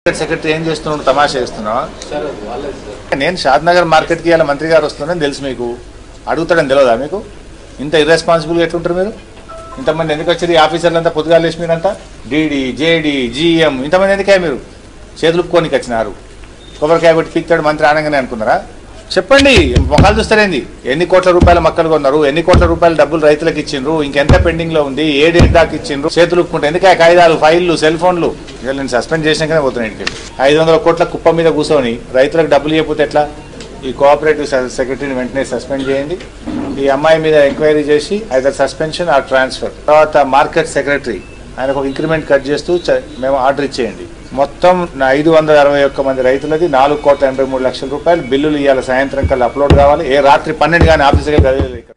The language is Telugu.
సెక్రటరీ ఏం చేస్తున్నావు తమాషా చేస్తున్నావా నేను షాద్ నగర్ మార్కెట్కి ఇవాళ మంత్రి గారు వస్తున్నారని తెలుసు మీకు అడుగుతాడని తెలియదా మీకు ఇంత ఇర్రెస్పాన్సిబుల్గా ఎట్లుంటారు మీరు ఇంతమంది ఎందుకు వచ్చారు ఈ ఆఫీసర్లు అంతా పొద్దుగాలు వేసి మీరంతా డీడీ జేడీ జీఎం ఇంతమంది ఎందుకే మీరు చేతులు ఉప్పుకోనికి వచ్చినారు కొబ్బరికాయ పెట్టి పీక్తాడు మంత్రి ఆనంగానే అనుకున్నారా చెప్పండి మొఖాలు చూస్తారేంది ఎన్ని కోట్ల రూపాయల మక్కలు కొన్నారు ఎన్ని కోట్ల రూపాయల డబ్బులు రైతులకు ఇచ్చిండ్రు ఇంకెంత పెండింగ్ లో ఉంది ఏ డేట్ దాకా ఇచ్చిండ్రు చేతులు ఉప్పుకుంటే ఎందుకే కాగితాలు ఫైళ్లు సెల్ ఫోన్లు ఇవాళ నేను సస్పెండ్ చేసినాకనే పోతున్నాను ఇంటికి ఐదు వందల కోట్ల కుప్ప మీద కూర్చొని రైతులకు డబ్బులు ఇవ్వకపోతే ఎట్లా ఈ కోఆపరేటివ్ సెక్రటరీని వెంటనే సస్పెండ్ చేయండి ఈ అమ్మాయి మీద ఎంక్వైరీ చేసి ఐదర్ సస్పెన్షన్ ఆర్ ట్రాన్స్ఫర్ తర్వాత మార్కెట్ సెక్రటరీ ఆయనకు ఒక ఇంక్రిమెంట్ కట్ చేస్తూ చ- మేము ఆర్డర్ ఇచ్చేయండి మొత్తం నా ఐదు వందల అరవై ఒక్క మంది రైతులది నాలుగు కోట్ల ఎనభై మూడు లక్షల రూపాయలు బిల్లులు ఇవాళ సాయంత్రం కల్లా అప్లోడ్ కావాలి ఏ రాత్రి పన్నెండు కానీ ఆఫీసుకి